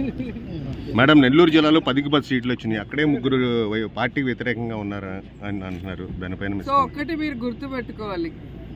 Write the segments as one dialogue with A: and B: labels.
A: madam Nellore జిల్లాలో పదికి పది సీట్లు వచ్చినాయి అక్కడే ముగ్గురు వై- పార్టీకి వ్యతిరేకంగా ఉన్నారా అని అంటున్నారు దానిపైన మీ
B: సో ఒక్కటి మీరు గుర్తు పెట్టుకోవాలి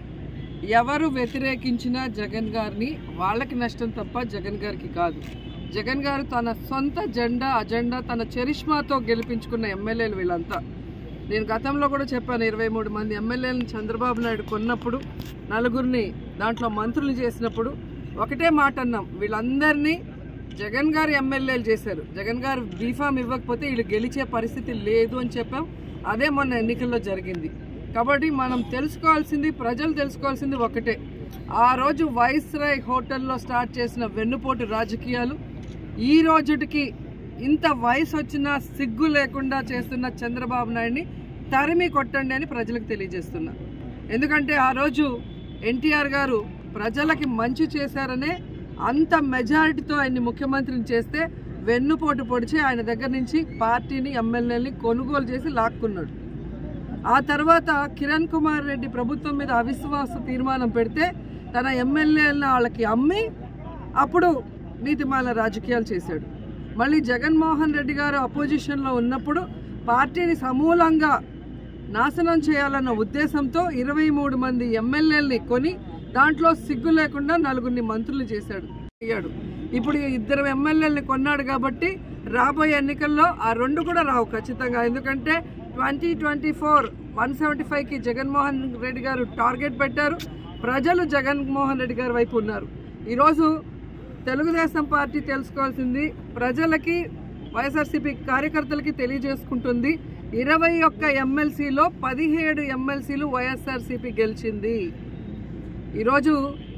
B: ఎవరు వ్యతిరేకించినా జగన్ గారిని వాళ్ళకి నష్టం తప్ప జగన్ గారికి కాదు జగన్ గారు తన సొంత జెండా అజెండా తన చరిష్మాతో గెలిపించుకున్న ఎమ్మెల్యేలు వీళ్ళంతా నేను గతంలో కూడా చెప్పాను ఇరవై మూడు మంది ఎమ్మెల్యేలను చంద్రబాబు నాయుడు కొన్నప్పుడు నలుగురిని దాంట్లో మంత్రులు చేసినప్పుడు ఒకటే మాట అన్నాం వీళ్ళందరినీ జగన్ గారు ఎమ్మెల్యేలు చేశారు జగన్ గారు బీఫామ్ ఇవ్వకపోతే వీళ్ళు గెలిచే పరిస్థితి లేదు అని చెప్పాం అదే మొన్న ఎన్నికల్లో జరిగింది కాబట్టి మనం తెలుసుకోవాల్సింది ప్రజలు తెలుసుకోవాల్సింది ఒకటే ఆ రోజు వైస్రాయ్ హోటల్లో స్టార్ట్ చేసిన వెన్నుపోటు రాజకీయాలు ఈ రోజుటికి ఇంత వయసు వచ్చినా సిగ్గు లేకుండా చేస్తున్న చంద్రబాబు నాయుడిని తరిమి కొట్టండి అని ప్రజలకు తెలియజేస్తున్నా ఎందుకంటే ఆ రోజు ఎన్టీఆర్ గారు ప్రజలకి మంచి చేశారనే అంత మెజారిటీతో ఆయన్ని ముఖ్యమంత్రిని చేస్తే వెన్నుపోటు పొడిచి ఆయన దగ్గర నుంచి పార్టీని ఎమ్మెల్యేని కొనుగోలు చేసి లాక్కున్నాడు ఆ తర్వాత కిరణ్ కుమార్ రెడ్డి ప్రభుత్వం మీద అవిశ్వాస తీర్మానం పెడితే తన ఎమ్మెల్యేలను వాళ్ళకి అమ్మి అప్పుడు నీతిమాల రాజకీయాలు చేశాడు మళ్ళీ జగన్మోహన్ రెడ్డి గారు అపోజిషన్లో ఉన్నప్పుడు పార్టీని సమూలంగా నాశనం చేయాలన్న ఉద్దేశంతో ఇరవై మూడు మంది ఎమ్మెల్యేలని కొని దాంట్లో సిగ్గు లేకుండా నలుగురిని మంత్రులు చేశాడు అయ్యాడు ఇప్పుడు ఇద్దరు ఎమ్మెల్యేలని కొన్నాడు కాబట్టి రాబోయే ఎన్నికల్లో ఆ రెండు కూడా రావు ఖచ్చితంగా ఎందుకంటే twenty twenty four one seventy ఫైవ్కి జగన్మోహన్ రెడ్డి గారు టార్గెట్ పెట్టారు ప్రజలు జగన్మోహన్ రెడ్డి గారి వైపు ఉన్నారు ఈరోజు తెలుగుదేశం పార్టీ తెలుసుకోవాల్సింది ప్రజలకి వైఎస్ఆర్సీపీ కార్యకర్తలకి తెలియజేసుకుంటుంది ఇరవై ఒక్క ఎమ్మెల్సీలో పదిహేడు ఎమ్మెల్సీలు వైఎస్ఆర్సీపీ గెలిచింది ఈరోజు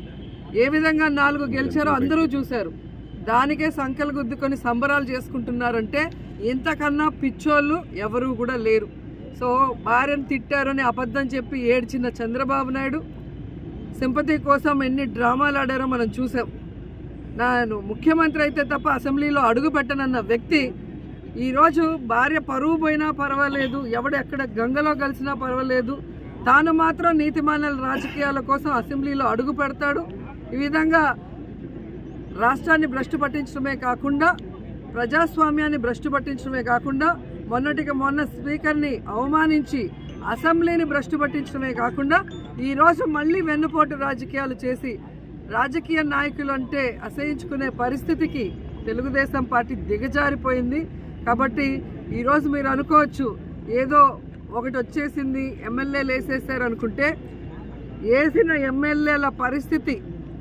B: ఏ విధంగా నాలుగు గెలిచారో అందరూ చూశారు దానికే సంఖ్యలు గుద్దుకొని సంబరాలు చేసుకుంటున్నారంటే ఇంతకన్నా పిచ్చోళ్ళు ఎవరు కూడా లేరు సో భార్యను తిట్టారని అబద్ధం చెప్పి ఏడ్చిన చంద్రబాబు నాయుడు సింపతి కోసం ఎన్ని డ్రామాలు ఆడారో మనం చూసాం నేను ముఖ్యమంత్రి అయితే తప్ప అసెంబ్లీలో అడుగు పెట్టనన్న వ్యక్తి ఈరోజు భార్య పరువు పోయినా పర్వాలేదు ఎవడు ఎక్కడ గంగలో కలిసినా పర్వాలేదు తాను మాత్రం నీతిమాన్యాల రాజకీయాల కోసం అసెంబ్లీలో అడుగు పెడతాడు ఈ విధంగా రాష్ట్రాన్ని భ్రష్టు పట్టించడమే కాకుండా ప్రజాస్వామ్యాన్ని భ్రష్టు పట్టించడమే కాకుండా మొన్నటికి మొన్న స్పీకర్ని అవమానించి అసెంబ్లీని భ్రష్టు పట్టించడమే కాకుండా ఈరోజు మళ్ళీ వెన్నుపోటు రాజకీయాలు చేసి రాజకీయ నాయకులు అంటే అసహించుకునే పరిస్థితికి తెలుగుదేశం పార్టీ దిగజారిపోయింది కాబట్టి ఈరోజు మీరు అనుకోవచ్చు ఏదో ఒకటి వచ్చేసింది ఎమ్మెల్యేలు వేసేసారు అనుకుంటే వేసిన ఎమ్మెల్యేల పరిస్థితి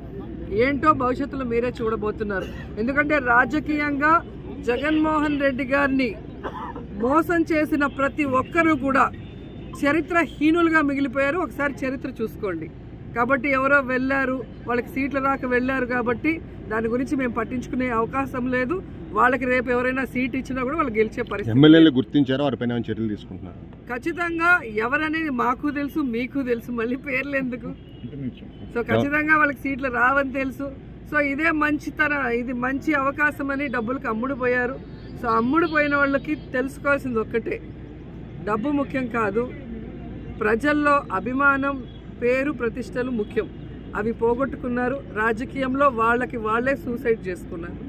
B: ఏంటో భవిష్యత్తులో మీరే చూడబోతున్నారు ఎందుకంటే రాజకీయంగా జగన్మోహన్ రెడ్డి గారిని మోసం చేసిన ప్రతి ఒక్కరూ కూడా చరిత్రహీనులుగా మిగిలిపోయారు ఒకసారి చరిత్ర చూసుకోండి కాబట్టి ఎవరో వెళ్ళారు వాళ్ళకి సీట్లు రాక వెళ్ళారు కాబట్టి దాని గురించి మేము పట్టించుకునే అవకాశం లేదు వాళ్ళకి రేపు ఎవరైనా సీట్ ఇచ్చినా కూడా వాళ్ళు గెలిచే పరిస్థితి
A: ఎమ్మెల్యేలు గుర్తించారో వారిపైన ఏమైనా చర్యలు తీసుకుంటున్నారు
B: ఖచ్చితంగా ఎవరనేది మాకు తెలుసు మీకు తెలుసు మళ్ళీ పేర్లు ఎందుకు సో ఖచ్చితంగా వాళ్ళకి సీట్లు రావని తెలుసు సో ఇదే మంచితన ఇది మంచి అవకాశం అని డబ్బులకు అమ్ముడు పోయారు సో అమ్ముడు పోయిన వాళ్ళకి తెలుసుకోవాల్సింది ఒక్కటే డబ్బు ముఖ్యం కాదు ప్రజల్లో అభిమానం పేరు ప్రతిష్టలు ముఖ్యం అవి పోగొట్టుకున్నారు రాజకీయంలో వాళ్ళకి వాళ్ళే సూసైడ్ చేసుకున్నారు